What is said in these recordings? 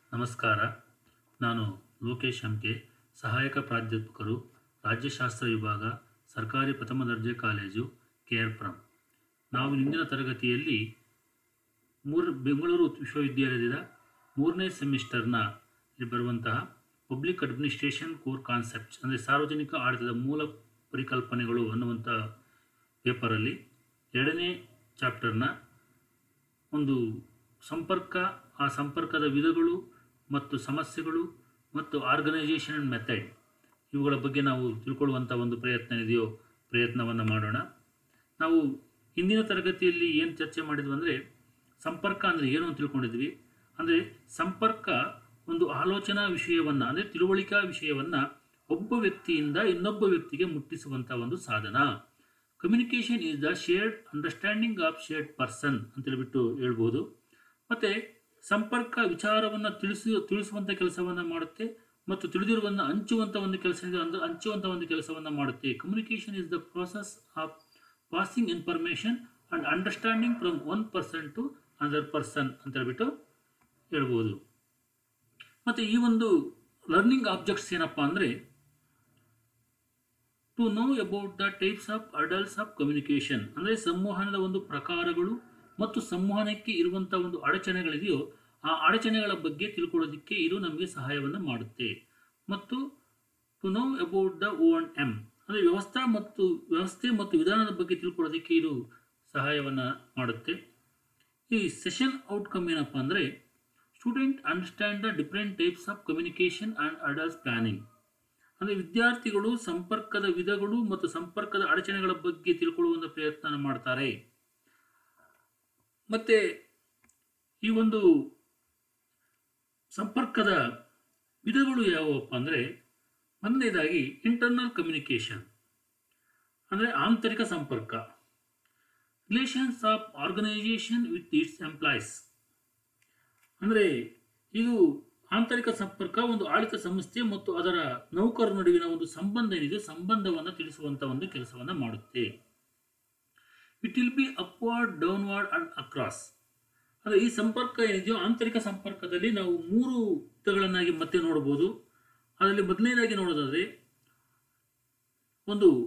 ನಮಸ್ಕಾರ ನಾನು ಲೋಕೇಶ್ ಹಂಕೆ ಸಹಾಯಕ ಪ್ರಾಧ್ಯಾಪಕರು ರಾಜ್ಯಶಾಸ್ತ್ರ ವಿಭಾಗ ಸರ್ಕಾರಿ ಪ್ರಥಮ ದರ್ಜೆ ಕಾಲೇಜು ಕೆ ಆರ್ ಪುರಂ ನಾವು ಇಂದಿನ ತರಗತಿಯಲ್ಲಿ ಮೂರು ಬೆಂಗಳೂರು ವಿಶ್ವವಿದ್ಯಾಲಯದ ಮೂರನೇ ಸೆಮಿಸ್ಟರ್ನ ಇಲ್ಲಿ ಬರುವಂತಹ ಪಬ್ಲಿಕ್ ಅಡ್ಮಿನಿಸ್ಟ್ರೇಷನ್ ಕೋರ್ ಕಾನ್ಸೆಪ್ಟ್ಸ್ ಅಂದರೆ ಸಾರ್ವಜನಿಕ ಆಡಳಿತದ ಮೂಲ ಪರಿಕಲ್ಪನೆಗಳು ಅನ್ನುವಂಥ ಪೇಪರಲ್ಲಿ ಎರಡನೇ ಚಾಪ್ಟರ್ನ ಒಂದು ಸಂಪರ್ಕ ಆ ಸಂಪರ್ಕದ ವಿಧಗಳು ಮತ್ತು ಸಮಸ್ಯೆಗಳು ಮತ್ತು ಆರ್ಗನೈಸೇಷನ್ ಆ್ಯಂಡ್ ಮೆಥಡ್ ಇವುಗಳ ಬಗ್ಗೆ ನಾವು ತಿಳ್ಕೊಳ್ಳುವಂಥ ಒಂದು ಪ್ರಯತ್ನ ಇದೆಯೋ ಪ್ರಯತ್ನವನ್ನು ಮಾಡೋಣ ನಾವು ಹಿಂದಿನ ತರಗತಿಯಲ್ಲಿ ಏನು ಚರ್ಚೆ ಮಾಡಿದ್ವಿ ಅಂದರೆ ಸಂಪರ್ಕ ಅಂದರೆ ಏನು ಅಂತ ತಿಳ್ಕೊಂಡಿದ್ವಿ ಅಂದರೆ ಸಂಪರ್ಕ ಒಂದು ಆಲೋಚನಾ ವಿಷಯವನ್ನು ಅಂದರೆ ತಿಳುವಳಿಕಾ ವಿಷಯವನ್ನು ಒಬ್ಬ ವ್ಯಕ್ತಿಯಿಂದ ಇನ್ನೊಬ್ಬ ವ್ಯಕ್ತಿಗೆ ಮುಟ್ಟಿಸುವಂಥ ಒಂದು ಸಾಧನ communication is the shared understanding of shared person ಅಂತೇಳ್ಬಿಟ್ಟು ಹೇಳ್ಬೋದು ಮತ್ತು ಸಂಪರ್ಕ ವಿಚಾರವನ್ನು ತಿಳಿಸಿ ತಿಳಿಸುವಂಥ ಕೆಲಸವನ್ನು ಮಾಡುತ್ತೆ ಮತ್ತು ತಿಳಿದಿರುವನ್ನು ಹಂಚುವಂಥ ಒಂದು ಕೆಲಸ ಅಂದ್ರೆ ಹಂಚುವಂಥ ಒಂದು ಕೆಲಸವನ್ನು ಮಾಡುತ್ತೆ communication is the process of passing information and understanding from one person to other person ಅಂತ ಹೇಳ್ಬಿಟ್ಟು ಹೇಳ್ಬೋದು ಮತ್ತು ಈ ಒಂದು ಲರ್ನಿಂಗ್ ಆಬ್ಜೆಕ್ಟ್ಸ್ ಏನಪ್ಪ ಅಂದರೆ to know about the types of adults of communication ಅಂದರೆ ಸಂವಹನದ ಒಂದು ಪ್ರಕಾರಗಳು ಮತ್ತು ಸಂವಹನಕ್ಕೆ ಇರುವಂಥ ಒಂದು ಅಡಚಣೆಗಳಿದೆಯೋ ಆ ಅಡಚಣೆಗಳ ಬಗ್ಗೆ ತಿಳ್ಕೊಳ್ಳೋದಕ್ಕೆ ಇದು ನಮಗೆ ಸಹಾಯವನ್ನು ಮಾಡುತ್ತೆ ಮತ್ತು to know about the O and M ಅಂದರೆ ವ್ಯವಸ್ಥಾ ಮತ್ತು ವ್ಯವಸ್ಥೆ ಮತ್ತು ವಿಧಾನದ ಬಗ್ಗೆ ತಿಳ್ಕೊಳ್ಳೋದಕ್ಕೆ ಇದು ಸಹಾಯವನ್ನು ಮಾಡುತ್ತೆ ಈ ಸೆಷನ್ ಔಟ್ಕಮ್ ಏನಪ್ಪ ಅಂದರೆ student understand the different types of communication and adults planning ಅಂದರೆ ವಿದ್ಯಾರ್ಥಿಗಳು ಸಂಪರ್ಕದ ವಿಧಗಳು ಮತ್ತು ಸಂಪರ್ಕದ ಅಡಚಣೆಗಳ ಬಗ್ಗೆ ತಿಳ್ಕೊಳ್ಳುವಂಥ ಪ್ರಯತ್ನ ಮಾಡ್ತಾರೆ ಮತ್ತು ಈ ಒಂದು ಸಂಪರ್ಕದ ವಿಧಗಳು ಯಾವುವಪ್ಪ ಅಂದರೆ ಮೊದಲನೇದಾಗಿ ಇಂಟರ್ನಲ್ ಕಮ್ಯುನಿಕೇಷನ್ ಅಂದರೆ ಆಂತರಿಕ ಸಂಪರ್ಕ relations of organisation with its employees ಅಂದರೆ ಇದು ಆಂತರಿಕ ಸಂಪರ್ಕ ಒಂದು ಆಡಳಿತ ಸಂಸ್ಥೆ ಮತ್ತು ಅದರ ನೌಕರರ ನಡುವಿನ ಒಂದು ಸಂಬಂಧ ಏನಿದೆ ಸಂಬಂಧವನ್ನು ತಿಳಿಸುವಂಥ ಒಂದು ಕೆಲಸವನ್ನು ಮಾಡುತ್ತೆ it will be upward downward and across ಅಂದರೆ ಈ ಸಂಪರ್ಕ ಏನಿದೆಯೋ ಆಂತರಿಕ ಸಂಪರ್ಕದಲ್ಲಿ ನಾವು ಮೂರು ವಿಧಗಳನ್ನಾಗಿ ಮತ್ತೆ ನೋಡ್ಬೋದು ಅದರಲ್ಲಿ ಮೊದಲನೇದಾಗಿ ನೋಡೋದಾದರೆ ಒಂದು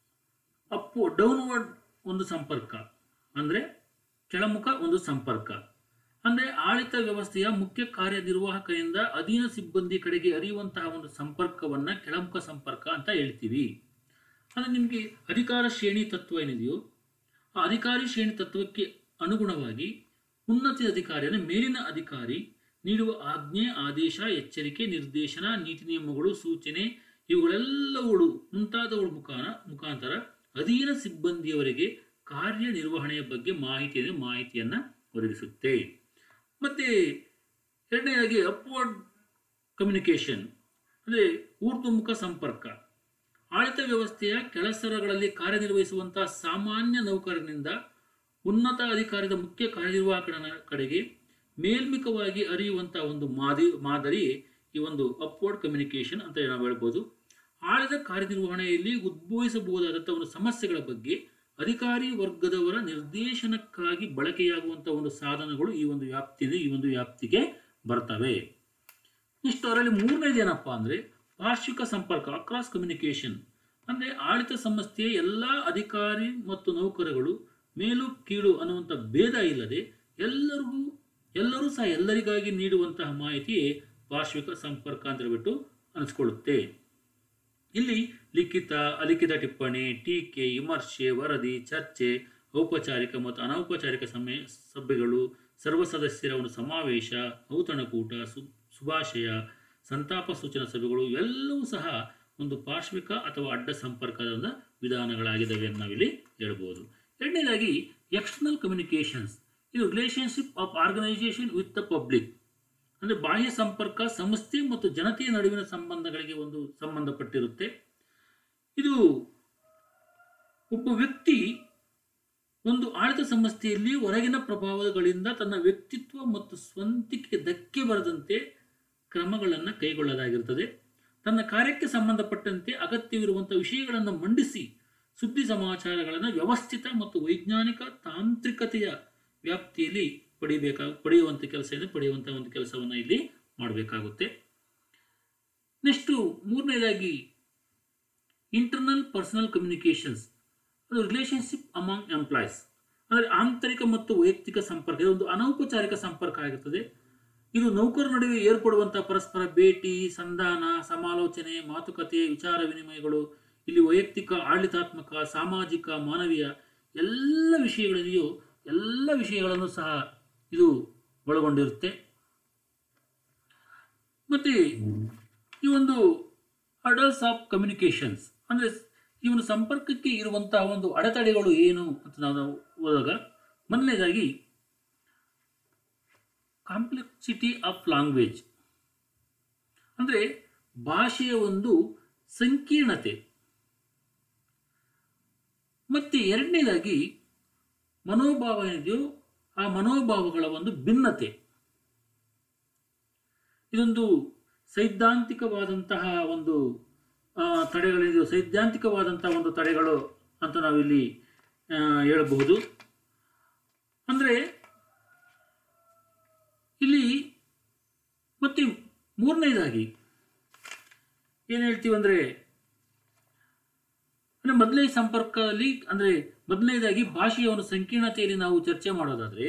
ಅಪ್ ಡೌನ್ವರ್ಡ್ ಒಂದು ಸಂಪರ್ಕ ಅಂದರೆ ಕೆಳಮುಖ ಒಂದು ಸಂಪರ್ಕ ಅಂದರೆ ಆಡಳಿತ ವ್ಯವಸ್ಥೆಯ ಮುಖ್ಯ ಕಾರ್ಯನಿರ್ವಾಹಕರಿಂದ ಅಧೀನ ಸಿಬ್ಬಂದಿ ಕಡೆಗೆ ಅರಿಯುವಂತಹ ಒಂದು ಸಂಪರ್ಕವನ್ನು ಕೆಳಮುಖ ಸಂಪರ್ಕ ಅಂತ ಹೇಳ್ತೀವಿ ಅಂದರೆ ನಿಮಗೆ ಅಧಿಕಾರ ಶ್ರೇಣಿ ತತ್ವ ಏನಿದೆಯೋ ಆ ಅಧಿಕಾರಿ ಶ್ರೇಣಿ ತತ್ವಕ್ಕೆ ಅನುಗುಣವಾಗಿ ಉನ್ನತ ಅಧಿಕಾರಿ ಅಂದರೆ ಮೇಲಿನ ಅಧಿಕಾರಿ ನೀಡುವ ಆಜ್ಞೆ ಆದೇಶ ಎಚ್ಚರಿಕೆ ನಿರ್ದೇಶನ ನೀತಿ ನಿಯಮಗಳು ಸೂಚನೆ ಇವುಗಳೆಲ್ಲವುಗಳು ಮುಂತಾದವುಗಳ ಮುಖಾನ ಮುಖಾಂತರ ಅಧೀನ ಸಿಬ್ಬಂದಿಯವರಿಗೆ ಕಾರ್ಯನಿರ್ವಹಣೆಯ ಬಗ್ಗೆ ಮಾಹಿತಿ ಮಾಹಿತಿಯನ್ನು ಒದಗಿಸುತ್ತೆ ಮತ್ತು ಎರಡನೇದಾಗಿ ಅಪ್ವರ್ಡ್ ಕಮ್ಯುನಿಕೇಷನ್ ಅಂದರೆ ಊರ್ಧ್ವಮುಖ ಸಂಪರ್ಕ ಆಡಳಿತ ವ್ಯವಸ್ಥೆಯ ಕೆಳಸ್ತರಗಳಲ್ಲಿ ಕಾರ್ಯನಿರ್ವಹಿಸುವಂತಹ ಸಾಮಾನ್ಯ ನೌಕರನಿಂದ ಉನ್ನತ ಅಧಿಕಾರದ ಮುಖ್ಯ ಕಾರ್ಯನಿರ್ವಾಹಕನ ಕಡೆಗೆ ಮೇಲ್ಮುಖವಾಗಿ ಅರಿಯುವಂತಹ ಒಂದು ಮಾದಿ ಮಾದರಿ ಈ ಒಂದು ಅಪ್ವರ್ಡ್ ಕಮ್ಯುನಿಕೇಷನ್ ಅಂತ ನಾವು ಹೇಳ್ಬೋದು ಆಳದ ಕಾರ್ಯನಿರ್ವಹಣೆಯಲ್ಲಿ ಉದ್ಭವಿಸಬಹುದಾದಂಥ ಒಂದು ಸಮಸ್ಯೆಗಳ ಬಗ್ಗೆ ಅಧಿಕಾರಿ ವರ್ಗದವರ ನಿರ್ದೇಶನಕ್ಕಾಗಿ ಬಳಕೆಯಾಗುವಂಥ ಒಂದು ಸಾಧನಗಳು ಈ ಒಂದು ವ್ಯಾಪ್ತಿಗೆ ಈ ಒಂದು ವ್ಯಾಪ್ತಿಗೆ ಬರ್ತವೆ ಇಷ್ಟು ಅದರಲ್ಲಿ ಮೂರನೇದು ಏನಪ್ಪ ಅಂದರೆ ಪಾರ್ಶ್ವಿಕ ಸಂಪರ್ಕ ಅಕ್ರಾಸ್ ಕಮ್ಯುನಿಕೇಷನ್ ಅಂದರೆ ಆಡಳಿತ ಸಂಸ್ಥೆಯ ಎಲ್ಲ ಅಧಿಕಾರಿ ಮತ್ತು ನೌಕರಗಳು ಮೇಲು ಕೀಳು ಅನ್ನುವಂಥ ಭೇದ ಇಲ್ಲದೆ ಎಲ್ಲರಿಗೂ ಎಲ್ಲರೂ ಸಹ ಎಲ್ಲರಿಗಾಗಿ ನೀಡುವಂತಹ ಮಾಹಿತಿಯೇ ಪಾರ್ಶ್ವಿಕ ಸಂಪರ್ಕ ಅಂತ ಹೇಳ್ಬಿಟ್ಟು ಅನಿಸ್ಕೊಳ್ಳುತ್ತೆ ಇಲ್ಲಿ ಲಿಖಿತ ಅಲಿಖಿತ ಟಿಪ್ಪಣಿ ಟೀಕೆ ವಿಮರ್ಶೆ ವರದಿ ಚರ್ಚೆ ಔಪಚಾರಿಕ ಮತ್ತು ಅನೌಪಚಾರಿಕ ಸಮಯ ಸಭೆಗಳು ಸರ್ವ ಸದಸ್ಯರ ಒಂದು ಸಮಾವೇಶ ಔತಣಕೂಟ ಸು ಶುಭಾಶಯ ಸಂತಾಪ ಸೂಚನಾ ಸಭೆಗಳು ಇವೆಲ್ಲವೂ ಸಹ ಒಂದು ಪಾರ್ಶ್ವಿಕ ಅಥವಾ ಅಡ್ಡ ಸಂಪರ್ಕದ ಒಂದು ವಿಧಾನಗಳಾಗಿದ್ದಾವೆ ಅಂತ ನಾವಿಲ್ಲಿ ಹೇಳ್ಬೋದು ಎರಡನೇದಾಗಿ ಎಕ್ಸ್ಟರ್ನಲ್ ಕಮ್ಯುನಿಕೇಷನ್ಸ್ ಇದು relationship of organisation with the public ಅಂದರೆ ಬಾಹ್ಯ ಸಂಪರ್ಕ ಸಂಸ್ಥೆ ಮತ್ತು ಜನತೆಯ ನಡುವಿನ ಸಂಬಂಧಗಳಿಗೆ ಒಂದು ಸಂಬಂಧಪಟ್ಟಿರುತ್ತೆ ಇದು ಒಬ್ಬ ವ್ಯಕ್ತಿ ಒಂದು ಆಡಳಿತ ಸಂಸ್ಥೆಯಲ್ಲಿ ಹೊರಗಿನ ಪ್ರಭಾವಗಳಿಂದ ತನ್ನ ವ್ಯಕ್ತಿತ್ವ ಮತ್ತು ಸ್ವಂತಿಕೆ ಧಕ್ಕೆ ಬರದಂತೆ ಕ್ರಮಗಳನ್ನು ಕೈಗೊಳ್ಳಲಾಗಿರುತ್ತದೆ ತನ್ನ ಕಾರ್ಯಕ್ಕೆ ಸಂಬಂಧಪಟ್ಟಂತೆ ಅಗತ್ಯವಿರುವಂಥ ವಿಷಯಗಳನ್ನು ಮಂಡಿಸಿ ಸುದ್ದಿ ಸಮಾಚಾರಗಳನ್ನು ವ್ಯವಸ್ಥಿತ ಮತ್ತು ವೈಜ್ಞಾನಿಕ ತಾಂತ್ರಿಕತೆಯ ವ್ಯಾಪ್ತಿಯಲ್ಲಿ ಪಡಿಬೇಕಾ ಪಡೆಯುವಂಥ ಕೆಲಸ ಇದೆ ಪಡೆಯುವಂಥ ಒಂದು ಕೆಲಸವನ್ನು ಇಲ್ಲಿ ಮಾಡಬೇಕಾಗುತ್ತೆ ನೆಕ್ಸ್ಟು ಮೂರನೇದಾಗಿ ಇಂಟರ್ನಲ್ ಪರ್ಸನಲ್ ಕಮ್ಯುನಿಕೇಷನ್ಸ್ ಅದು ರಿಲೇಷನ್ಶಿಪ್ ಅಮಾಂಗ್ ಎಂಪ್ಲಾಯ್ಸ್ ಅಂದರೆ ಆಂತರಿಕ ಮತ್ತು ವೈಯಕ್ತಿಕ ಸಂಪರ್ಕ ಇದು ಒಂದು ಅನೌಪಚಾರಿಕ ಸಂಪರ್ಕ ಆಗಿರುತ್ತದೆ ಇದು ನೌಕರ ನಡುವೆ ಏರ್ಪಡುವಂತಹ ಪರಸ್ಪರ ಭೇಟಿ ಸಂಧಾನ ಸಮಾಲೋಚನೆ ಮಾತುಕತೆ ವಿಚಾರ ವಿನಿಮಯಗಳು ಇಲ್ಲಿ ವೈಯಕ್ತಿಕ ಆಡಳಿತಾತ್ಮಕ ಸಾಮಾಜಿಕ ಮಾನವೀಯ ಎಲ್ಲ ವಿಷಯಗಳಿದೆಯೋ ಎಲ್ಲ ವಿಷಯಗಳನ್ನು ಸಹ ಇದು ಒಳಗೊಂಡಿರುತ್ತೆ ಮತ್ತು ಈ ಒಂದು ಅಡಲ್ಸ್ ಆಫ್ ಕಮ್ಯುನಿಕೇಷನ್ಸ್ ಅಂದರೆ ಈ ಒಂದು ಸಂಪರ್ಕಕ್ಕೆ ಇರುವಂತಹ ಒಂದು ಅಡೆತಡೆಗಳು ಏನು ಅಂತ ನಾವು ಓದಾಗ ಮೊದಲನೇದಾಗಿ ಕಾಂಪ್ಲೆಕ್ಸಿಟಿ ಆಫ್ ಲ್ಯಾಂಗ್ವೇಜ್ ಅಂದರೆ ಭಾಷೆಯ ಒಂದು ಸಂಕೀರ್ಣತೆ ಮತ್ತು ಎರಡನೇದಾಗಿ ಮನೋಭಾವ ಏನಿದೆಯೋ ಆ ಮನೋಭಾವಗಳ ಒಂದು ಭಿನ್ನತೆ ಇದೊಂದು ಸೈದ್ಧಾಂತಿಕವಾದಂತಹ ಒಂದು ಆ, ತಡೆಗಳಿದೆಯೋ ಸೈದ್ಧಾಂತಿಕವಾದಂತಹ ಒಂದು ತಡೆಗಳು ಅಂತ ನಾವಿಲ್ಲಿ ಆ, ಹೇಳಬಹುದು ಅಂದರೆ ಇಲ್ಲಿ ಮತ್ತೆ ಮೂರನೇದಾಗಿ ಏನು ಹೇಳ್ತೀವಿ ಅಂದರೆ ಅಂದರೆ ಮೊದಲನೇ ಸಂಪರ್ಕದಲ್ಲಿ ಅಂದರೆ ಮೊದಲನೇದಾಗಿ ಭಾಷೆಯ ಒಂದು ಸಂಕೀರ್ಣತೆಯಲ್ಲಿ ನಾವು ಚರ್ಚೆ ಮಾಡೋದಾದರೆ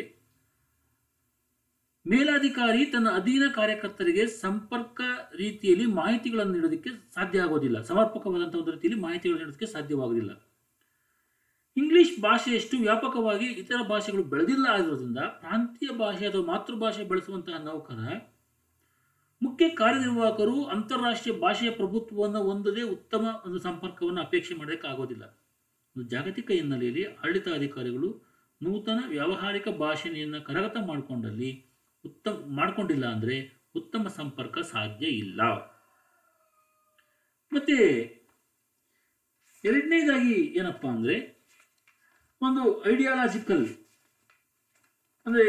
ಮೇಲಾಧಿಕಾರಿ ತನ್ನ ಅಧೀನ ಕಾರ್ಯಕರ್ತರಿಗೆ ಸಂಪರ್ಕ ರೀತಿಯಲ್ಲಿ ಮಾಹಿತಿಗಳನ್ನು ನೀಡೋದಕ್ಕೆ ಸಾಧ್ಯ ಆಗೋದಿಲ್ಲ ಸಮರ್ಪಕವಾದಂಥ ಒಂದು ರೀತಿಯಲ್ಲಿ ಮಾಹಿತಿಗಳನ್ನು ನೀಡೋದಕ್ಕೆ ಸಾಧ್ಯವಾಗೋದಿಲ್ಲ ಇಂಗ್ಲಿಷ್ ಭಾಷೆಯಷ್ಟು ವ್ಯಾಪಕವಾಗಿ ಇತರ ಭಾಷೆಗಳು ಬೆಳೆದಿಲ್ಲ ಆಗಿರೋದ್ರಿಂದ ಪ್ರಾಂತೀಯ ಭಾಷೆ ಅಥವಾ ಮಾತೃಭಾಷೆ ಬೆಳೆಸುವಂತಹ ನೌಕರ ಮುಖ್ಯ ಕಾರ್ಯನಿರ್ವಾಹಕರು ಅಂತಾರಾಷ್ಟ್ರೀಯ ಭಾಷೆಯ ಪ್ರಭುತ್ವವನ್ನು ಹೊಂದದೆ ಉತ್ತಮ ಒಂದು ಸಂಪರ್ಕವನ್ನು ಅಪೇಕ್ಷೆ ಮಾಡೋದಕ್ಕೆ ಆಗೋದಿಲ್ಲ ಒಂದು ಜಾಗತಿಕ ಹಿನ್ನೆಲೆಯಲ್ಲಿ ಆಡಳಿತಾಧಿಕಾರಿಗಳು ನೂತನ ವ್ಯಾವಹಾರಿಕ ಭಾಷೆಯನ್ನು ಕರಗತ ಮಾಡಿಕೊಂಡಲ್ಲಿ ಉತ್ತಮ ಮಾಡಿಕೊಂಡಿಲ್ಲ ಅಂದರೆ ಉತ್ತಮ ಸಂಪರ್ಕ ಸಾಧ್ಯ ಇಲ್ಲ ಮತ್ತೆ ಎರಡನೇದಾಗಿ ಏನಪ್ಪ ಅಂದರೆ ಒಂದು ಐಡಿಯಾಲಜಿಕಲ್ ಅಂದರೆ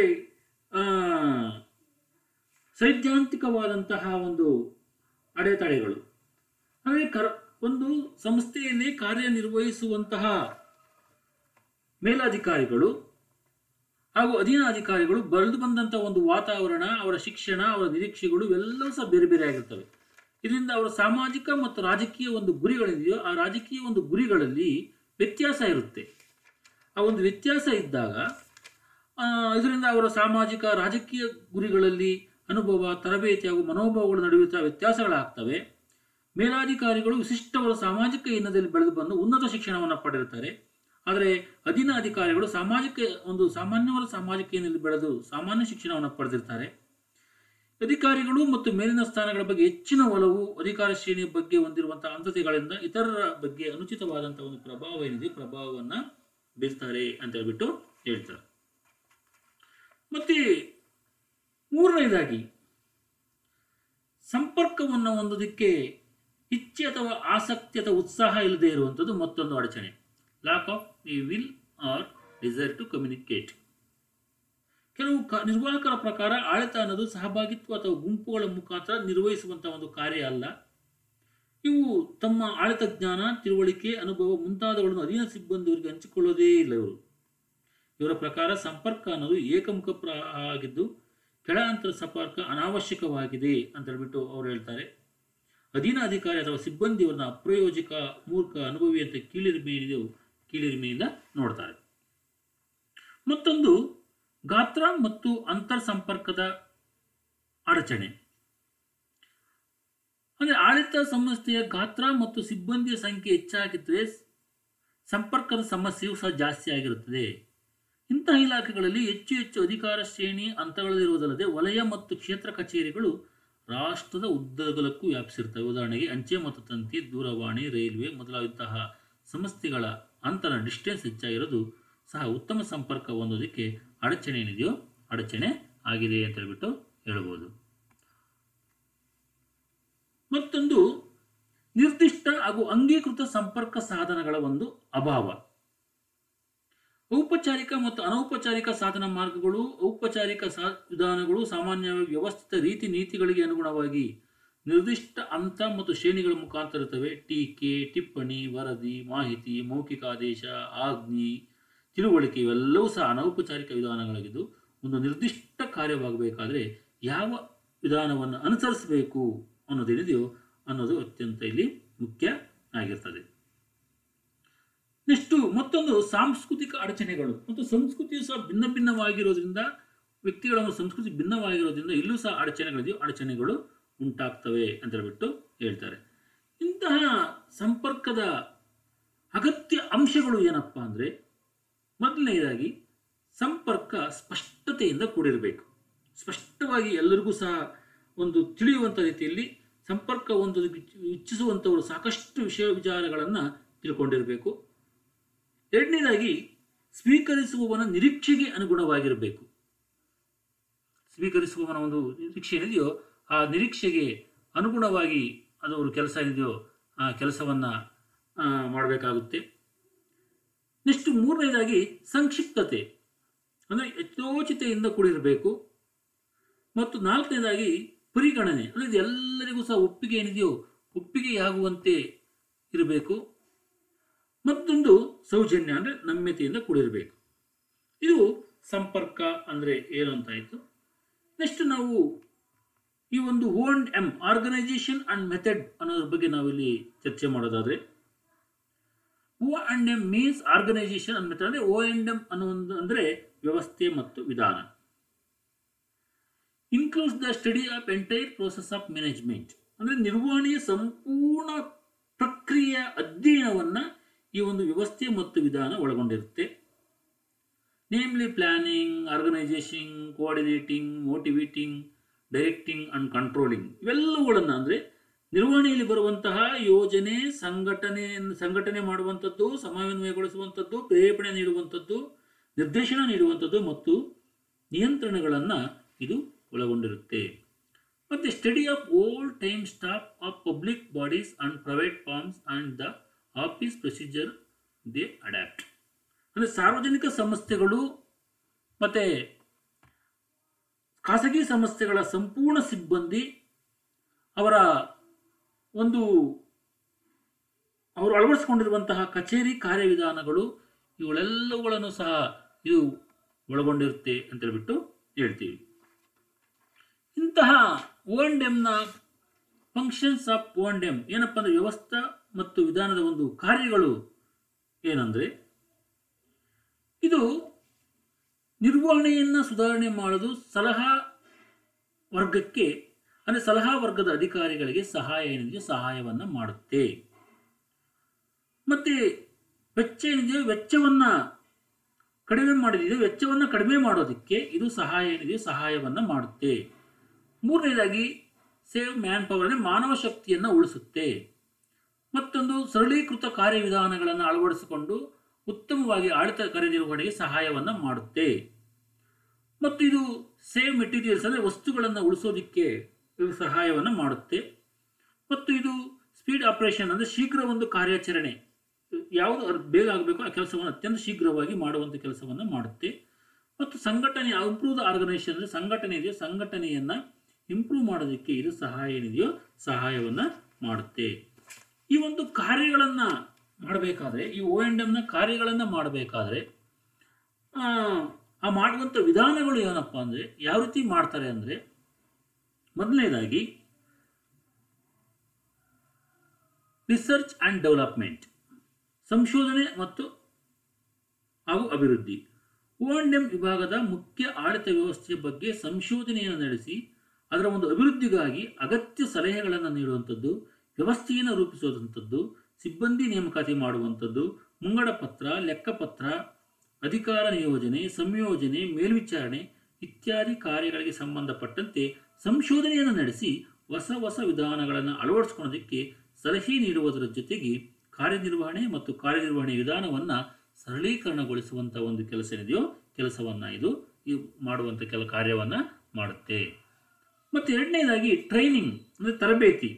ಸೈದ್ಧಾಂತಿಕವಾದಂತಹ ಒಂದು ಅಡೆತಡೆಗಳು ಅಂದರೆ ಕರ ಒಂದು ಸಂಸ್ಥೆಯಲ್ಲಿ ಕಾರ್ಯನಿರ್ವಹಿಸುವಂತಹ ಮೇಲಾಧಿಕಾರಿಗಳು ಹಾಗೂ ಅಧೀನ ಅಧಿಕಾರಿಗಳು ಬರೆದು ಬಂದಂತಹ ಒಂದು ವಾತಾವರಣ ಅವರ ಶಿಕ್ಷಣ ಅವರ ನಿರೀಕ್ಷೆಗಳು ಇವೆಲ್ಲವೂ ಸಹ ಬೇರೆ ಬೇರೆ ಆಗಿರ್ತವೆ ಇದರಿಂದ ಅವರ ಸಾಮಾಜಿಕ ಮತ್ತು ರಾಜಕೀಯ ಒಂದು ಗುರಿಗಳಿದೆಯೋ ಆ ರಾಜಕೀಯ ಒಂದು ಗುರಿಗಳಲ್ಲಿ ವ್ಯತ್ಯಾಸ ಇರುತ್ತೆ ಆ ಒಂದು ವ್ಯತ್ಯಾಸ ಇದ್ದಾಗ ಆ, ಇದರಿಂದ ಅವರ ಸಾಮಾಜಿಕ ರಾಜಕೀಯ ಗುರಿಗಳಲ್ಲಿ ಅನುಭವ ತರಬೇತಿ ಹಾಗೂ ಮನೋಭಾವಗಳ ನಡುವೆ ಸಹ ವ್ಯತ್ಯಾಸಗಳಾಗ್ತವೆ ಮೇಲಾಧಿಕಾರಿಗಳು ವಿಶಿಷ್ಟವರ ಸಾಮಾಜಿಕ ಹಿನ್ನೆಲೆಯಲ್ಲಿ ಬೆಳೆದು ಬಂದು ಉನ್ನತ ಶಿಕ್ಷಣವನ್ನು ಪಡೆದಿರ್ತಾರೆ ಆದರೆ ಅಧೀನ ಅಧಿಕಾರಿಗಳು ಸಾಮಾಜಿಕ ಒಂದು ಸಾಮಾನ್ಯವರ ಸಾಮಾಜಿಕ ಹಿನ್ನೆಲೆಯಲ್ಲಿ ಬೆಳೆದು ಸಾಮಾನ್ಯ ಶಿಕ್ಷಣವನ್ನು ಪಡೆದಿರ್ತಾರೆ ಅಧಿಕಾರಿಗಳು ಮತ್ತು ಮೇಲಿನ ಸ್ಥಾನಗಳ ಬಗ್ಗೆ ಹೆಚ್ಚಿನ ಒಲವು ಅಧಿಕಾರ ಶ್ರೇಣಿಯ ಬಗ್ಗೆ ಹೊಂದಿರುವಂತಹ ಅಂಧತೆಗಳಿಂದ ಇತರರ ಬಗ್ಗೆ ಅನುಚಿತವಾದಂತಹ ಒಂದು ಪ್ರಭಾವ ಏನಿದೆ ಪ್ರಭಾವವನ್ನ ಬೀರ್ತಾರೆ ಅಂತ ಹೇಳ್ಬಿಟ್ಟು ಹೇಳ್ತಾರೆ ಮತ್ತೆ ಮೂರನೇದಾಗಿ ಸಂಪರ್ಕವನ್ನು ಹೊಂದೋದಕ್ಕೆ ಇಚ್ಛೆ ಅಥವಾ ಆಸಕ್ತಿ ಅಥವಾ ಉತ್ಸಾಹ ಇಲ್ಲದೆ ಇರುವಂಥದ್ದು ಮತ್ತೊಂದು ಅಡಚಣೆ lack of a will or desire to communicate ಕೆಲವು ಕ ನಿರ್ವಾಹಕರ ಪ್ರಕಾರ ಆಡಳಿತ ಅನ್ನೋದು ಸಹಭಾಗಿತ್ವ ಅಥವಾ ಗುಂಪುಗಳ ಮುಖಾಂತರ ನಿರ್ವಹಿಸುವಂತಹ ಒಂದು ಕಾರ್ಯ ಅಲ್ಲ ಇವು ತಮ್ಮ ಆಡಳಿತ ಜ್ಞಾನ ತಿಳುವಳಿಕೆ ಅನುಭವ ಮುಂತಾದವುಗಳನ್ನು ಅಧೀನ ಸಿಬ್ಬಂದಿಯವರಿಗೆ ಹಂಚಿಕೊಳ್ಳೋದೇ ಇಲ್ಲ ಇವರು ಇವರ ಪ್ರಕಾರ ಸಂಪರ್ಕ ಅನ್ನೋದು ಏಕಮುಖ ಪ್ರ ಆಗಿದ್ದು ಕೆಳ ಅಂತರ ಸಂಪರ್ಕ ಅನಾವಶ್ಯಕವಾಗಿದೆ ಅಂತ ಹೇಳ್ಬಿಟ್ಟು ಅವ್ರು ಹೇಳ್ತಾರೆ ಅಧೀನ ಅಧಿಕಾರಿ ಅಥವಾ ಸಿಬ್ಬಂದಿಯವರನ್ನ ಅಪ್ರಯೋಜಕ ಮೂರ್ಖ ಅನುಭವಿ ಅಂತ ಕೀಳಿರಿಮೆಯಿಂದ ಕೀಳಿರಿಮೆಯಿಂದ ನೋಡ್ತಾರೆ ಮತ್ತೊಂದು ಗಾತ್ರ ಮತ್ತು ಅಂತರ್ ಸಂಪರ್ಕದ ಅಡಚಣೆ ಅಂದರೆ ಆಡಳಿತ ಸಂಸ್ಥೆಯ ಗಾತ್ರ ಮತ್ತು ಸಿಬ್ಬಂದಿಯ ಸಂಖ್ಯೆ ಹೆಚ್ಚಾಗಿದ್ದರೆ ಸಂಪರ್ಕದ ಸಮಸ್ಯೆಯು ಸಹ ಜಾಸ್ತಿ ಆಗಿರುತ್ತದೆ ಇಂತಹ ಇಲಾಖೆಗಳಲ್ಲಿ ಹೆಚ್ಚು ಹೆಚ್ಚು ಅಧಿಕಾರ ಶ್ರೇಣಿ ಹಂತಗಳಲ್ಲಿರುವುದಲ್ಲದೆ ವಲಯ ಮತ್ತು ಕ್ಷೇತ್ರ ಕಚೇರಿಗಳು ರಾಷ್ಟ್ರದ ಉದ್ದಗಲಕ್ಕೂ ವ್ಯಾಪಿಸಿರ್ತವೆ ಉದಾಹರಣೆಗೆ ಅಂಚೆ ಮತ್ತು ತಂತಿ ದೂರವಾಣಿ ರೈಲ್ವೆ ಮೊದಲಾದಂತಹ ಸಂಸ್ಥೆಗಳ ಅಂತರ ಡಿಸ್ಟೆನ್ಸ್ ಹೆಚ್ಚಾಗಿರೋದು ಸಹ ಉತ್ತಮ ಸಂಪರ್ಕ ಹೊಂದೋದಕ್ಕೆ ಅಡಚಣೆ ಏನಿದೆಯೋ ಅಡಚಣೆ ಆಗಿದೆ ಅಂತ ಹೇಳ್ಬಿಟ್ಟು ಹೇಳ್ಬೋದು ಮತ್ತೊಂದು ನಿರ್ದಿಷ್ಟ ಹಾಗೂ ಅಂಗೀಕೃತ ಸಂಪರ್ಕ ಸಾಧನಗಳ ಒಂದು ಅಭಾವ ಔಪಚಾರಿಕ ಮತ್ತು ಅನೌಪಚಾರಿಕ ಸಾಧನ ಮಾರ್ಗಗಳು ಔಪಚಾರಿಕ ಸಾ ವಿಧಾನಗಳು ಸಾಮಾನ್ಯವಾಗಿ ವ್ಯವಸ್ಥಿತ ರೀತಿ ನೀತಿಗಳಿಗೆ ಅನುಗುಣವಾಗಿ ನಿರ್ದಿಷ್ಟ ಹಂತ ಮತ್ತು ಶ್ರೇಣಿಗಳ ಮುಖಾಂತರ ಇರ್ತವೆ ಟೀಕೆ ಟಿಪ್ಪಣಿ ವರದಿ ಮಾಹಿತಿ ಮೌಖಿಕ ಆದೇಶ ಆಜ್ಞೆ ತಿಳುವಳಿಕೆ ಇವೆಲ್ಲವೂ ಸಹ ಅನೌಪಚಾರಿಕ ವಿಧಾನಗಳಾಗಿದ್ದು ಒಂದು ನಿರ್ದಿಷ್ಟ ಕಾರ್ಯವಾಗಬೇಕಾದ್ರೆ ಯಾವ ವಿಧಾನವನ್ನು ಅನುಸರಿಸಬೇಕು ಅನ್ನೋದೇನಿದೆಯೋ ಅನ್ನೋದು ಅತ್ಯಂತ ಇಲ್ಲಿ ಮುಖ್ಯ ಆಗಿರ್ತದೆ ನೆಕ್ಸ್ಟು ಮತ್ತೊಂದು ಸಾಂಸ್ಕೃತಿಕ ಅಡಚಣೆಗಳು ಮತ್ತು ಸಂಸ್ಕೃತಿಯು ಸಹ ಭಿನ್ನ ಭಿನ್ನವಾಗಿರೋದ್ರಿಂದ ವ್ಯಕ್ತಿಗಳ ಒಂದು ಸಂಸ್ಕೃತಿ ಭಿನ್ನವಾಗಿರೋದ್ರಿಂದ ಇಲ್ಲೂ ಸಹ ಅಡಚಣೆಗಳಿದೆಯೋ ಅಡಚಣೆಗಳು ಉಂಟಾಗ್ತವೆ ಅಂತ ಹೇಳ್ಬಿಟ್ಟು ಹೇಳ್ತಾರೆ ಇಂತಹ ಸಂಪರ್ಕದ ಅಗತ್ಯ ಅಂಶಗಳು ಏನಪ್ಪ ಅಂದರೆ ಮೊದಲನೆಯದಾಗಿ ಸಂಪರ್ಕ ಸ್ಪಷ್ಟತೆಯಿಂದ ಕೂಡಿರಬೇಕು ಸ್ಪಷ್ಟವಾಗಿ ಎಲ್ಲರಿಗೂ ಸಹ ಒಂದು ತಿಳಿಯುವಂಥ ರೀತಿಯಲ್ಲಿ ಸಂಪರ್ಕ ಒಂದು ಇಚ್ಛಿಸುವಂಥವರು ಸಾಕಷ್ಟು ವಿಷಯ ವಿಚಾರಗಳನ್ನು ತಿಳ್ಕೊಂಡಿರಬೇಕು ಎರಡನೇದಾಗಿ ಸ್ವೀಕರಿಸುವವನ ನಿರೀಕ್ಷೆಗೆ ಅನುಗುಣವಾಗಿರಬೇಕು ಸ್ವೀಕರಿಸುವವನ ಒಂದು ನಿರೀಕ್ಷೆ ಏನಿದೆಯೋ ಆ ನಿರೀಕ್ಷೆಗೆ ಅನುಗುಣವಾಗಿ ಅದು ಅವರು ಕೆಲಸ ಏನಿದೆಯೋ ಆ ಕೆಲಸವನ್ನು ಮಾಡಬೇಕಾಗುತ್ತೆ ನೆಕ್ಸ್ಟ್ ಮೂರನೇದಾಗಿ ಸಂಕ್ಷಿಪ್ತತೆ ಅಂದರೆ ಯಥೋಚಿತೆಯಿಂದ ಕೂಡಿರಬೇಕು ಮತ್ತು ನಾಲ್ಕನೇದಾಗಿ ಪರಿಗಣನೆ ಅಂದರೆ ಇದು ಎಲ್ಲರಿಗೂ ಸಹ ಒಪ್ಪಿಗೆ ಏನಿದೆಯೋ ಒಪ್ಪಿಗೆಯಾಗುವಂತೆ ಇರಬೇಕು ಮತ್ತೊಂದು ಸೌಜನ್ಯ ಅಂದರೆ ನಮ್ಯತೆಯಿಂದ ಕೂಡಿರಬೇಕು ಇದು ಸಂಪರ್ಕ ಅಂದರೆ ಏನು ಅಂತಾಯಿತು ನೆಕ್ಸ್ಟ್ ನಾವು ಈ ಒಂದು O and M organisation and method ಅನ್ನೋದ್ರ ಬಗ್ಗೆ ನಾವಿಲ್ಲಿ ಚರ್ಚೆ ಮಾಡೋದಾದರೆ O and M means organisation and method ಅಂದರೆ ಓ ಅಂಡ್ ಎಮ್ ಅನ್ನೋ ಒಂದು ಅಂದರೆ ವ್ಯವಸ್ಥೆ ಮತ್ತು ವಿಧಾನ includes the study of entire process of management ಅಂದರೆ ನಿರ್ವಹಣೆಯ ಸಂಪೂರ್ಣ ಪ್ರಕ್ರಿಯೆಯ ಅಧ್ಯಯನವನ್ನು ಈ ಒಂದು ವ್ಯವಸ್ಥೆ ಮತ್ತು ವಿಧಾನ ಒಳಗೊಂಡಿರುತ್ತೆ namely planning organisation coordinating motivating directing and controlling ಇವೆಲ್ಲವುಗಳನ್ನು ಅಂದರೆ ನಿರ್ವಹಣೆಯಲ್ಲಿ ಬರುವಂತಹ ಯೋಜನೆ ಸಂಘಟನೆ ಸಂಘಟನೆ ಮಾಡುವಂಥದ್ದು ಸಮನ್ವಯಗೊಳಿಸುವಂಥದ್ದು ಪ್ರೇರೇಪಣೆ ನೀಡುವಂಥದ್ದು ನಿರ್ದೇಶನ ನೀಡುವಂಥದ್ದು ಮತ್ತು ನಿಯಂತ್ರಣಗಳನ್ನು ಇದು ಒಳಗೊಂಡಿರುತ್ತೆ ಮತ್ತು study of old time staff of public bodies and private firms and the office procedure they adapt ಅಂದರೆ ಸಾರ್ವಜನಿಕ ಸಂಸ್ಥೆಗಳು ಮತ್ತು ಖಾಸಗಿ ಸಂಸ್ಥೆಗಳ ಸಂಪೂರ್ಣ ಸಿಬ್ಬಂದಿ ಅವರ ಒಂದು ಅವರು ಅಳವಡಿಸಿಕೊಂಡಿರುವಂತಹ ಕಚೇರಿ ಕಾರ್ಯವಿಧಾನಗಳು ಇವುಗಳೆಲ್ಲವುಗಳನ್ನು ಸಹ ಇದು ಒಳಗೊಂಡಿರುತ್ತೆ ಅಂತ ಹೇಳ್ಬಿಟ್ಟು ಹೇಳ್ತೀವಿ ಇಂತಹ ಓ ಅಂಡ್ ಎಮ್ನ functions of O and M ಏನಪ್ಪ ಅಂದರೆ ವ್ಯವಸ್ಥಾ ಮತ್ತು ವಿಧಾನದ ಒಂದು ಕಾರ್ಯಗಳು ಏನಂದರೆ ಇದು ನಿರ್ವಹಣೆಯನ್ನು ಸುಧಾರಣೆ ಮಾಡೋದು ಸಲಹಾ ವರ್ಗಕ್ಕೆ ಅಂದರೆ ಸಲಹಾ ವರ್ಗದ ಅಧಿಕಾರಿಗಳಿಗೆ ಸಹಾಯ ಏನಿದೆಯೋ ಸಹಾಯವನ್ನು ಮಾಡುತ್ತೆ ಮತ್ತು ವೆಚ್ಚ ಏನಿದೆಯೋ ವೆಚ್ಚವನ್ನು ಕಡಿಮೆ ಮಾಡಿದೆಯೋ ವೆಚ್ಚವನ್ನು ಕಡಿಮೆ ಮಾಡೋದಕ್ಕೆ ಇದು ಸಹಾಯ ಏನಿದೆಯೋ ಸಹಾಯವನ್ನು ಮಾಡುತ್ತೆ ಮೂರನೇದಾಗಿ ಸೇವ್ ಮ್ಯಾನ್ ಪವರ್ ಅಂದರೆ ಮಾನವ ಶಕ್ತಿಯನ್ನು ಉಳಿಸುತ್ತೆ ಮತ್ತೊಂದು ಸರಳೀಕೃತ ಕಾರ್ಯವಿಧಾನಗಳನ್ನು ಅಳವಡಿಸಿಕೊಂಡು ಉತ್ತಮವಾಗಿ ಆಡಳಿತ ಕಾರ್ಯನಿರ್ವಹಣೆಗೆ ಸಹಾಯವನ್ನು ಮಾಡುತ್ತೆ ಮತ್ತು ಇದು ಸೇವ್ ಮೆಟೀರಿಯಲ್ಸ್ ಅಂದರೆ ವಸ್ತುಗಳನ್ನು ಉಳಿಸೋದಕ್ಕೆ ಇದು ಸಹಾಯವನ್ನು ಮಾಡುತ್ತೆ ಮತ್ತು ಇದು ಸ್ಪೀಡ್ ಆಪರೇಷನ್ ಅಂದರೆ ಶೀಘ್ರ ಒಂದು ಕಾರ್ಯಾಚರಣೆ ಯಾವುದು ಅದು ಬೇಗ ಆಗಬೇಕು ಆ ಕೆಲಸವನ್ನು ಅತ್ಯಂತ ಶೀಘ್ರವಾಗಿ ಮಾಡುವಂಥ ಕೆಲಸವನ್ನು ಮಾಡುತ್ತೆ ಮತ್ತು ಸಂಘಟನೆ ಇಂಪ್ರೂವ್ ದ ಆರ್ಗನೈಸೇಷನ್ ಅಂದರೆ ಸಂಘಟನೆ ಇದೆಯೋ ಸಂಘಟನೆಯನ್ನು ಇಂಪ್ರೂವ್ ಮಾಡೋದಕ್ಕೆ ಇದು ಸಹಾಯ ಏನಿದೆಯೋ ಸಹಾಯವನ್ನು ಮಾಡುತ್ತೆ ಈ ಒಂದು ಕಾರ್ಯಗಳನ್ನು ಮಾಡಬೇಕಾದ್ರೆ ಈ ಓ ಎಂಡ್ ಎಮ್ನ ಕಾರ್ಯಗಳನ್ನು ಮಾಡಬೇಕಾದ್ರೆ ಆ ಮಾಡುವಂಥ ವಿಧಾನಗಳು ಏನಪ್ಪ ಅಂದರೆ ಯಾವ ರೀತಿ ಮಾಡ್ತಾರೆ ಅಂದರೆ ಮೊದಲನೇದಾಗಿ ರಿಸರ್ಚ್ ಆ್ಯಂಡ್ ಡೆವಲಪ್ಮೆಂಟ್ ಸಂಶೋಧನೆ ಮತ್ತು ಹಾಗೂ ಅಭಿವೃದ್ಧಿ ಓ ಅಂಡ್ ಎಂ ವಿಭಾಗದ ಮುಖ್ಯ ಆಡಳಿತ ವ್ಯವಸ್ಥೆಯ ಬಗ್ಗೆ ಸಂಶೋಧನೆಯನ್ನು ನಡೆಸಿ ಅದರ ಒಂದು ಅಭಿವೃದ್ಧಿಗಾಗಿ ಅಗತ್ಯ ಸಲಹೆಗಳನ್ನು ನೀಡುವಂಥದ್ದು ವ್ಯವಸ್ಥೆಯನ್ನು ರೂಪಿಸುವಂಥದ್ದು ಸಿಬ್ಬಂದಿ ನೇಮಕಾತಿ ಮಾಡುವಂಥದ್ದು ಮುಂಗಡ ಪತ್ರ ಲೆಕ್ಕಪತ್ರ ಅಧಿಕಾರ ನಿಯೋಜನೆ ಸಂಯೋಜನೆ ಮೇಲ್ವಿಚಾರಣೆ ಇತ್ಯಾದಿ ಕಾರ್ಯಗಳಿಗೆ ಸಂಬಂಧಪಟ್ಟಂತೆ ಸಂಶೋಧನೆಯನ್ನು ನಡೆಸಿ ಹೊಸ ಹೊಸ ವಿಧಾನಗಳನ್ನು ಅಳವಡಿಸಿಕೊಳ್ಳೋದಕ್ಕೆ ಸಲಹೆ ನೀಡುವುದರ ಜೊತೆಗೆ ಕಾರ್ಯನಿರ್ವಹಣೆ ಮತ್ತು ಕಾರ್ಯನಿರ್ವಹಣೆ ವಿಧಾನವನ್ನು ಸರಳೀಕರಣಗೊಳಿಸುವಂಥ ಒಂದು ಕೆಲಸ ಏನಿದೆಯೋ ಕೆಲಸವನ್ನು ಇದು ಈ ಮಾಡುವಂಥ ಕೆಲ ಕಾರ್ಯವನ್ನು ಮಾಡುತ್ತೆ ಮತ್ತು ಎರಡನೇದಾಗಿ ಟ್ರೈನಿಂಗ್ ಅಂದರೆ ತರಬೇತಿ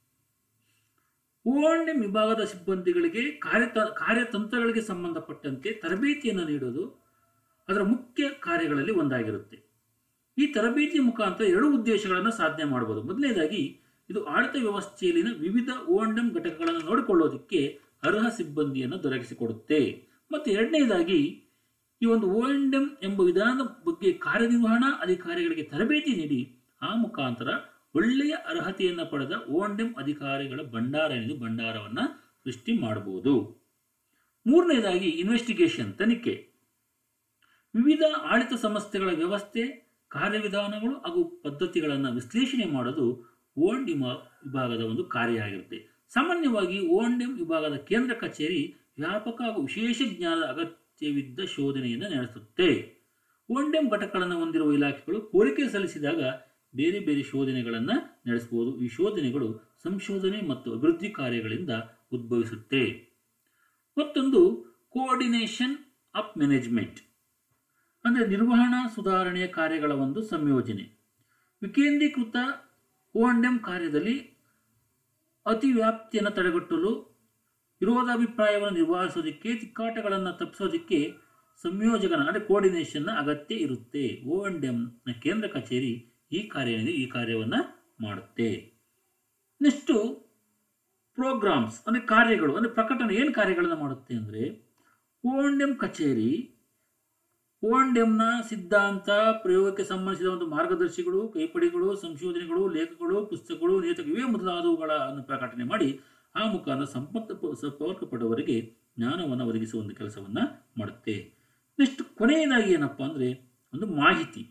ಓ ಅಂಡ್ ಎಂ ವಿಭಾಗದ ಸಿಬ್ಬಂದಿಗಳಿಗೆ ಕಾರ್ಯತ ಕಾರ್ಯತಂತ್ರಗಳಿಗೆ ಸಂಬಂಧಪಟ್ಟಂತೆ ತರಬೇತಿಯನ್ನು ನೀಡೋದು ಅದರ ಮುಖ್ಯ ಕಾರ್ಯಗಳಲ್ಲಿ ಒಂದಾಗಿರುತ್ತೆ ಈ ತರಬೇತಿ ಮುಖಾಂತರ ಎರಡು ಉದ್ದೇಶಗಳನ್ನು ಸಾಧನೆ ಮಾಡಬಹುದು ಮೊದಲನೇದಾಗಿ ಇದು ಆಡಳಿತ ವ್ಯವಸ್ಥೆಯಲ್ಲಿನ ವಿವಿಧ ಓ ಅಂಡ್ ಎಂ ಘಟಕಗಳನ್ನು ನೋಡಿಕೊಳ್ಳೋದಕ್ಕೆ ಅರ್ಹ ಸಿಬ್ಬಂದಿಯನ್ನು ದೊರಕಿಸಿಕೊಡುತ್ತೆ ಮತ್ತು ಎರಡನೇದಾಗಿ ಈ ಒಂದು ಓ ಅಂಡ್ ಎಂ ಎಂಬ ವಿಧಾನದ ಬಗ್ಗೆ ಕಾರ್ಯನಿರ್ವಹಣಾ ಅಧಿಕಾರಿಗಳಿಗೆ ತರಬೇತಿ ನೀಡಿ ಆ ಮುಖಾಂತರ ಒಳ್ಳೆಯ ಅರ್ಹತೆಯನ್ನು ಪಡೆದ ಓಂಡೆಂ ಅಧಿಕಾರಿಗಳ ಭಂಡಾರ ಏನಿದೆ ಭಂಡಾರವನ್ನು ಸೃಷ್ಟಿ ಮಾಡಬಹುದು ಮೂರನೇದಾಗಿ ಇನ್ವೆಸ್ಟಿಗೇಷನ್ ತನಿಖೆ ವಿವಿಧ ಆಡಳಿತ ಸಂಸ್ಥೆಗಳ ವ್ಯವಸ್ಥೆ ಕಾರ್ಯವಿಧಾನಗಳು ಹಾಗೂ ಪದ್ಧತಿಗಳನ್ನು ವಿಶ್ಲೇಷಣೆ ಮಾಡೋದು ಓಂಡ್ ವಿಭಾಗದ ಒಂದು ಕಾರ್ಯ ಆಗಿರುತ್ತೆ ಸಾಮಾನ್ಯವಾಗಿ ಓಂಡೆಂ ವಿಭಾಗದ ಕೇಂದ್ರ ಕಚೇರಿ ವ್ಯಾಪಕ ಹಾಗೂ ವಿಶೇಷ ಜ್ಞಾನದ ಅಗತ್ಯವಿದ್ದ ಶೋಧನೆಯನ್ನು ನಡೆಸುತ್ತೆ ಓಂಡೆಂ ಘಟಕಗಳನ್ನು ಹೊಂದಿರುವ ಇಲಾಖೆಗಳು ಕೋರಿಕೆ ಸಲ್ಲಿಸಿದಾಗ ಬೇರೆ ಬೇರೆ ಶೋಧನೆಗಳನ್ನು ನಡೆಸಬಹುದು ಈ ಶೋಧನೆಗಳು ಸಂಶೋಧನೆ ಮತ್ತು ಅಭಿವೃದ್ಧಿ ಕಾರ್ಯಗಳಿಂದ ಉದ್ಭವಿಸುತ್ತೆ ಮತ್ತೊಂದು ಕೋಆರ್ಡಿನೇಷನ್ ಆಫ್ ಮ್ಯಾನೇಜ್ಮೆಂಟ್ ಅಂದರೆ ನಿರ್ವಹಣಾ ಸುಧಾರಣೆಯ ಕಾರ್ಯಗಳ ಒಂದು ಸಂಯೋಜನೆ ವಿಕೇಂದ್ರೀಕೃತ ಓಂಡೆಂ ಕಾರ್ಯದಲ್ಲಿ ಅತಿವ್ಯಾಪ್ತಿಯನ್ನು ತಡೆಗಟ್ಟಲು ವಿರೋಧಾಭಿಪ್ರಾಯವನ್ನು ನಿರ್ವಹಿಸೋದಕ್ಕೆ ತಿಕ್ಕಾಟಗಳನ್ನು ತಪ್ಪಿಸೋದಕ್ಕೆ ಸಂಯೋಜಕನ ಅಂದರೆ ಕೋಆರ್ಡಿನೇಷನ್ನ ಅಗತ್ಯ ಇರುತ್ತೆ ಓ ಅಂಡ್ ಎಂನ ಕೇಂದ್ರ ಕಚೇರಿ ಈ ಕಾರ್ಯ ಏನಿದೆ ಈ ಕಾರ್ಯವನ್ನು ಮಾಡುತ್ತೆ ನೆಕ್ಸ್ಟು ಪ್ರೋಗ್ರಾಮ್ಸ್ ಅಂದರೆ ಕಾರ್ಯಗಳು ಅಂದರೆ ಪ್ರಕಟಣೆ ಏನು ಕಾರ್ಯಗಳನ್ನು ಮಾಡುತ್ತೆ ಅಂದರೆ ಓ ಅಂಡ್ ಎಂ ಕಚೇರಿ ಓ ಅಂಡ್ ಎಂನ ಸಿದ್ಧಾಂತ ಪ್ರಯೋಗಕ್ಕೆ ಸಂಬಂಧಿಸಿದ ಒಂದು ಮಾರ್ಗದರ್ಶಿಗಳು ಕೈಪಡಿಗಳು ಸಂಶೋಧನೆಗಳು ಲೇಖಗಳು ಪುಸ್ತಕಗಳು ನೇತಕ ಇವೇ ಮೊದಲಾದವುಗಳನ್ನು ಪ್ರಕಟಣೆ ಮಾಡಿ ಆ ಮುಖಾಂತರ ಸಂಪರ್ಕ ಸಂಪರ್ಕಪಡುವವರಿಗೆ ಜ್ಞಾನವನ್ನು ಒದಗಿಸುವ ಒಂದು ಕೆಲಸವನ್ನು ಮಾಡುತ್ತೆ ನೆಕ್ಸ್ಟ್ ಕೊನೆಯದಾಗಿ ಏನಪ್ಪ ಅಂದರೆ ಒಂದು ಮಾಹಿತಿ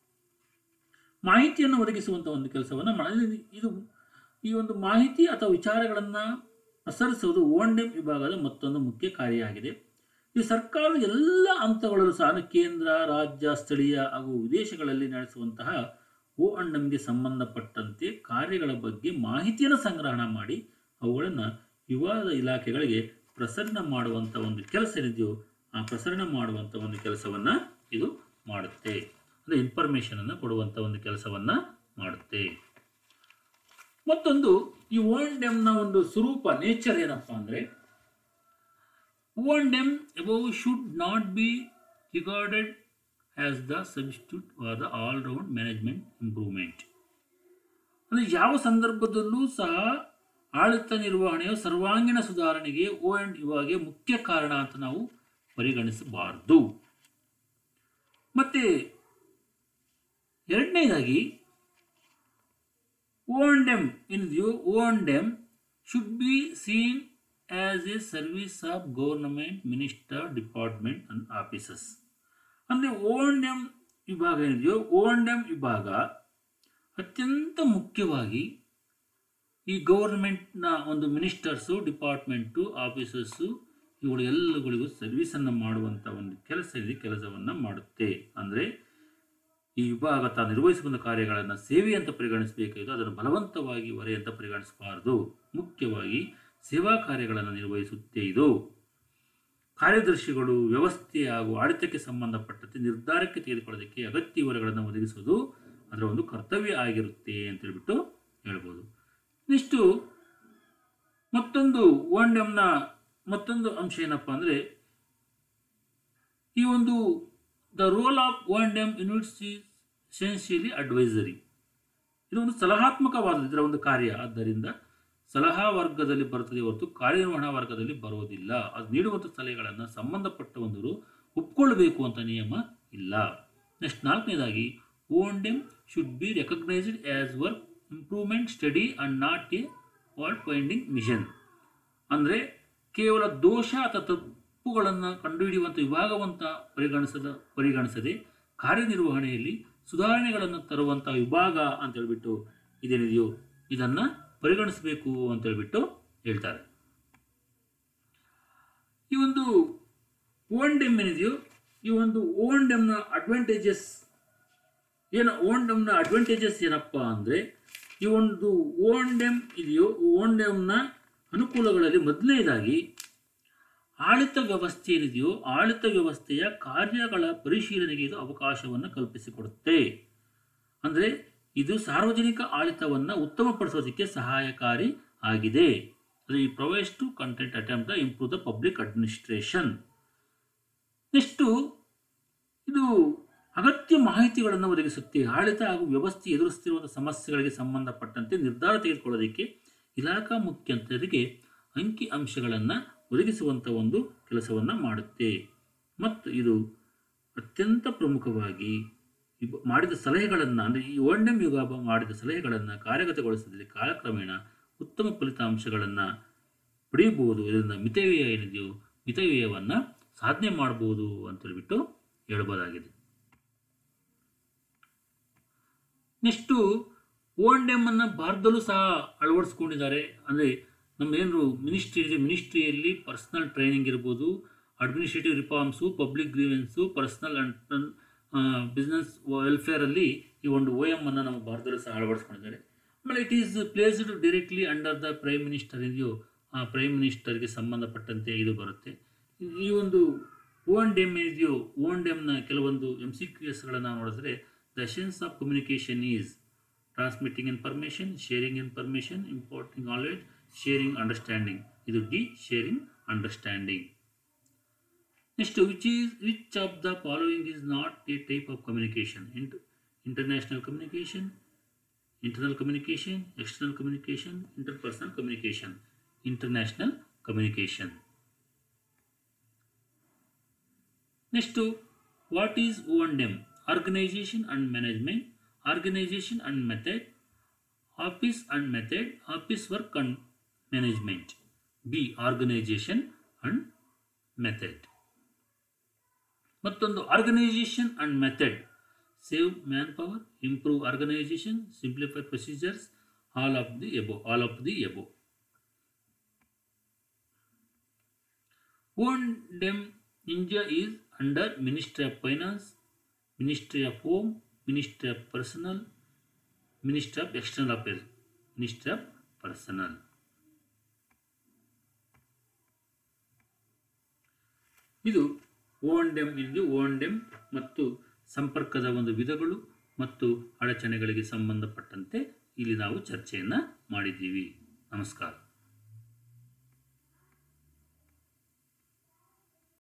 ಮಾಹಿತಿಯನ್ನು ಒದಗಿಸುವಂಥ ಒಂದು ಕೆಲಸವನ್ನು ಮಾಡಿ ಇದು ಈ ಒಂದು ಮಾಹಿತಿ ಅಥವಾ ವಿಚಾರಗಳನ್ನು ಪ್ರಸರಿಸುವುದು ಓಂಡೆಂ ವಿಭಾಗದ ಮತ್ತೊಂದು ಮುಖ್ಯ ಕಾರ್ಯ ಆಗಿದೆ ಈ ಸರ್ಕಾರದ ಎಲ್ಲ ಹಂತಗಳಲ್ಲೂ ಸಹ ಅಂದ್ರೆ ಕೇಂದ್ರ ರಾಜ್ಯ ಸ್ಥಳೀಯ ಹಾಗೂ ವಿದೇಶಗಳಲ್ಲಿ ನಡೆಸುವಂತಹ ಓ ಅಂಡಂಗೆ ಸಂಬಂಧಪಟ್ಟಂತೆ ಕಾರ್ಯಗಳ ಬಗ್ಗೆ ಮಾಹಿತಿಯನ್ನು ಸಂಗ್ರಹಣ ಮಾಡಿ ಅವುಗಳನ್ನು ವಿವಾದ ಇಲಾಖೆಗಳಿಗೆ ಪ್ರಸರಣ ಮಾಡುವಂಥ ಒಂದು ಕೆಲಸ ಏನಿದೆಯೋ ಆ ಪ್ರಸರಣ ಮಾಡುವಂಥ ಒಂದು ಕೆಲಸವನ್ನು ಇದು ಮಾಡುತ್ತೆ ಅಂದರೆ ಇನ್ಫಾರ್ಮೇಷನನ್ನು ಕೊಡುವಂಥ ಒಂದು ಕೆಲಸವನ್ನು ಮಾಡುತ್ತೆ ಮತ್ತೊಂದು ಈ ಓಲ್ಡ್ ಎಂನ ಒಂದು ಸ್ವರೂಪ ನೇಚರ್ ಏನಪ್ಪ ಅಂದರೆ O&M above should not be regarded as the substitute for the all-round management improvement. ಅಂದರೆ ಯಾವ ಸಂದರ್ಭದಲ್ಲೂ ಸಹ ಆಡಳಿತ ನಿರ್ವಹಣೆಯ ಸರ್ವಾಂಗೀಣ ಸುಧಾರಣೆಗೆ ಓ ಅಂಡ್ ಇವಾಗೆ ಮುಖ್ಯ ಕಾರಣ ಅಂತ ನಾವು ಪರಿಗಣಿಸಬಾರದು ಮತ್ತೆ ಎರಡನೇದಾಗಿ O and M in O and M should be seen as a service of government minister department and offices ಅಂದರೆ ಓ ಅಂಡ್ ಎಮ್ ವಿಭಾಗ ಏನಿದೆಯೋ ಓ ಅಂಡ್ ಎಮ್ ವಿಭಾಗ ಅತ್ಯಂತ ಮುಖ್ಯವಾಗಿ ಈ ಗೌರ್ಮೆಂಟ್ನ ಒಂದು ಮಿನಿಸ್ಟರ್ಸು ಡಿಪಾರ್ಟ್ಮೆಂಟು ಆಫೀಸಸ್ಸು ಇವುಗಳು ಎಲ್ಲಗಳಿಗೂ ಸರ್ವಿಸನ್ನು ಮಾಡುವಂಥ ಒಂದು ಕೆಲಸ ಇದೆ ಕೆಲಸವನ್ನು ಮಾಡುತ್ತೆ ಅಂದರೆ ಈ ವಿಭಾಗ ತಾನು ನಿರ್ವಹಿಸುವ ಕಾರ್ಯಗಳನ್ನು ಸೇವೆ ಅಂತ ಪರಿಗಣಿಸಬೇಕಾಗಿದ್ದು ಅದನ್ನು ಬಲವಂತವಾಗಿ ಹೊರೆ ಅಂತ ಪರಿಗಣಿಸಬಾರದು ಮುಖ್ಯವಾಗಿ ಸೇವಾ ಕಾರ್ಯಗಳನ್ನು ನಿರ್ವಹಿಸುತ್ತೆ ಇದು ಕಾರ್ಯದರ್ಶಿಗಳು ವ್ಯವಸ್ಥೆ ಹಾಗೂ ಆಡಳಿತಕ್ಕೆ ಸಂಬಂಧಪಟ್ಟಂತೆ ನಿರ್ಧಾರಕ್ಕೆ ತೆಗೆದುಕೊಳ್ಳೋದಕ್ಕೆ ಅಗತ್ಯ ವಿವರಗಳನ್ನು ಒದಗಿಸುವುದು ಅದರ ಒಂದು ಕರ್ತವ್ಯ ಆಗಿರುತ್ತೆ ಅಂತ ಹೇಳ್ಬಿಟ್ಟು ಹೇಳ್ಬೋದು ನೆಕ್ಸ್ಟು ಮತ್ತೊಂದು ಒನ್ ಎಂನ ಮತ್ತೊಂದು ಅಂಶ ಏನಪ್ಪ ಅಂದರೆ ಈ ಒಂದು the role of one M units is essentially advisory ಇದು ಒಂದು ಸಲಹಾತ್ಮಕವಾದ ಇದರ ಒಂದು ಕಾರ್ಯ ಆದ್ದರಿಂದ ಸಲಹಾ ವರ್ಗದಲ್ಲಿ ಬರುತ್ತದೆ ಹೊರತು ಕಾರ್ಯನಿರ್ವಹಣಾ ವರ್ಗದಲ್ಲಿ ಬರೋದಿಲ್ಲ ಅದು ನೀಡುವಂಥ ಸಲಹೆಗಳನ್ನು ಸಂಬಂಧಪಟ್ಟ ಒಂದು ಒಪ್ಕೊಳ್ಬೇಕು ಅಂತ ನಿಯಮ ಇಲ್ಲ ನೆಕ್ಸ್ಟ್ ನಾಲ್ಕನೇದಾಗಿ O and M should be recognised as work improvement study and not a world finding mission ಅಂದರೆ ಕೇವಲ ದೋಷ ಅಥವಾ ತಪ್ಪುಗಳನ್ನು ಕಂಡುಹಿಡಿಯುವಂಥ ವಿಭಾಗವಂತ ಪರಿಗಣಿಸದ ಪರಿಗಣಿಸದೆ ಕಾರ್ಯನಿರ್ವಹಣೆಯಲ್ಲಿ ಸುಧಾರಣೆಗಳನ್ನು ತರುವಂಥ ವಿಭಾಗ ಅಂತ ಹೇಳ್ಬಿಟ್ಟು ಇದೇನಿದೆಯೋ ಇದನ್ನು ಪರಿಗಣಿಸಬೇಕು ಅಂತ ಹೇಳ್ಬಿಟ್ಟು ಹೇಳ್ತಾರೆ ಈ ಒಂದು ಓನ್ ಡೆಮ್ ಏನಿದೆಯೋ ಈ ಒಂದು ಓನ್ ಡೆಮ್ನ ಅಡ್ವಾಂಟೇಜಸ್ ಏನು ಓನ್ ಡೆಮ್ನ ಅಡ್ವಾಂಟೇಜಸ್ ಏನಪ್ಪ ಅಂದರೆ ಈ ಒಂದು ಓನ್ ಡೆಮ್ ಇದೆಯೋ ಓನ್ ಡೆಮ್ನ ಅನುಕೂಲಗಳಲ್ಲಿ ಮೊದಲನೇದಾಗಿ ಆಡಳಿತ ವ್ಯವಸ್ಥೆ ಏನಿದೆಯೋ ಆಡಳಿತ ವ್ಯವಸ್ಥೆಯ ಕಾರ್ಯಗಳ ಪರಿಶೀಲನೆಗೆ ಇದು ಅವಕಾಶವನ್ನು ಕಲ್ಪಿಸಿಕೊಡುತ್ತೆ ಅಂದರೆ ಇದು ಸಾರ್ವಜನಿಕ ಆಡಳಿತವನ್ನು ಉತ್ತಮಪಡಿಸೋದಕ್ಕೆ ಸಹಾಯಕಾರಿ ಆಗಿದೆ ಅಂದರೆ ಈ provides to content attempt the improve the public administration next ಇದು ಅಗತ್ಯ ಮಾಹಿತಿಗಳನ್ನು ಒದಗಿಸುತ್ತೆ ಆಡಳಿತ ಹಾಗೂ ವ್ಯವಸ್ಥೆ ಎದುರಿಸುತ್ತಿರುವ ಸಮಸ್ಯೆಗಳಿಗೆ ಸಂಬಂಧಪಟ್ಟಂತೆ ನಿರ್ಧಾರ ತೆಗೆದುಕೊಳ್ಳೋದಕ್ಕೆ ಇಲಾಖಾ ಮುಖ್ಯಸ್ಥರಿಗೆ ಅಂಕಿ ಅಂಶಗಳನ್ನು ಒದಗಿಸುವಂಥ ಒಂದು ಕೆಲಸವನ್ನು ಮಾಡುತ್ತೆ ಮತ್ತು ಇದು ಅತ್ಯಂತ ಪ್ರಮುಖವಾಗಿ ಇಬ್- ಮಾಡಿದ ಸಲಹೆಗಳನ್ನು ಅಂದರೆ ಈ ಓಂಡೆಂ ವಿಭಾಗ ಮಾಡಿದ ಸಲಹೆಗಳನ್ನು ಕಾರ್ಯಗತಗೊಳಿಸಿದಲ್ಲಿ ಕಾಲಕ್ರಮೇಣ ಉತ್ತಮ ಫಲಿತಾಂಶಗಳನ್ನು ಪಡೆಯಬಹುದು ಇದರಿಂದ ಮಿತವ್ಯಯ ಏನಿದೆಯೋ ಮಿತವ್ಯಯವನ್ನು ಸಾಧನೆ ಮಾಡ್ಬೋದು ಅಂತೇಳ್ಬಿಟ್ಟು ಹೇಳ್ಬೋದಾಗಿದೆ ನೆಕ್ಸ್ಟು ಓಂಡೆಮ್ ಅನ್ನು ಭಾರತದಲ್ಲೂ ಸಹ ಅಳವಡಿಸ್ಕೊಂಡಿದ್ದಾರೆ ಅಂದರೆ ನಮ್ಮ ಏನು ಮಿನಿಸ್ಟ್ರಿ ಇದೆ ಮಿನಿಸ್ಟ್ರಿಯಲ್ಲಿ ಪರ್ಸನಲ್ ಟ್ರೈನಿಂಗ್ ಇರ್ಬೋದು administrative reforms public grievances personal and business ವೆಲ್ಫೇರಲ್ಲಿ ಈ ಒಂದು ಓ ಎಮ್ ಅನ್ನು ನಮ್ಮ ಭಾರತದಲ್ಲೂ ಸಹ ಅಳವಡಿಸ್ಕೊಂಡಿದ್ದಾರೆ ಆಮೇಲೆ it is placed directly under the prime minister ಇದೆಯೋ ಆ ಪ್ರೈಮ್ ಮಿನಿಸ್ಟರ್ಗೆ ಸಂಬಂಧಪಟ್ಟಂತೆ ಇದು ಬರುತ್ತೆ ಈ ಒಂದು ಓನ್ ಡೆಮ್ ಇದೆಯೋ ಓನ್ ಡೆಮ್ನ ಕೆಲವೊಂದು ಎಮ್ ಸಿ ಕ್ಯೂ ಎಸ್ಗಳನ್ನು ನೋಡಿದ್ರೆ the essence of communication is transmitting information sharing information imparting knowledge sharing understanding ಇದು the sharing understanding next which is which of the following is not a type of communication ಇಂಟ್ international communication internal communication, external communication, interpersonal communication, international communication. Next, what is O&M? Organization and management, organization and method, office and method, office work and management. B. Organization and method. ಮತ್ತೊಂದು organisation and method save manpower improve organisation simplify procedures all of the above all of the above O and M India is under ministry of finance ministry of home ministry of personal ministry of external affairs ministry of personal ಇದು O and M ಇಲ್ಲಿ ಓಂಡೆಮ್ ಮತ್ತು ಸಂಪರ್ಕದ ಒಂದು ವಿಧಗಳು ಮತ್ತು ಅಡಚಣೆಗಳಿಗೆ ಸಂಬಂಧಪಟ್ಟಂತೆ ಇಲ್ಲಿ ನಾವು ಚರ್ಚೆಯನ್ನು ಮಾಡಿದ್ದೀವಿ ನಮಸ್ಕಾರ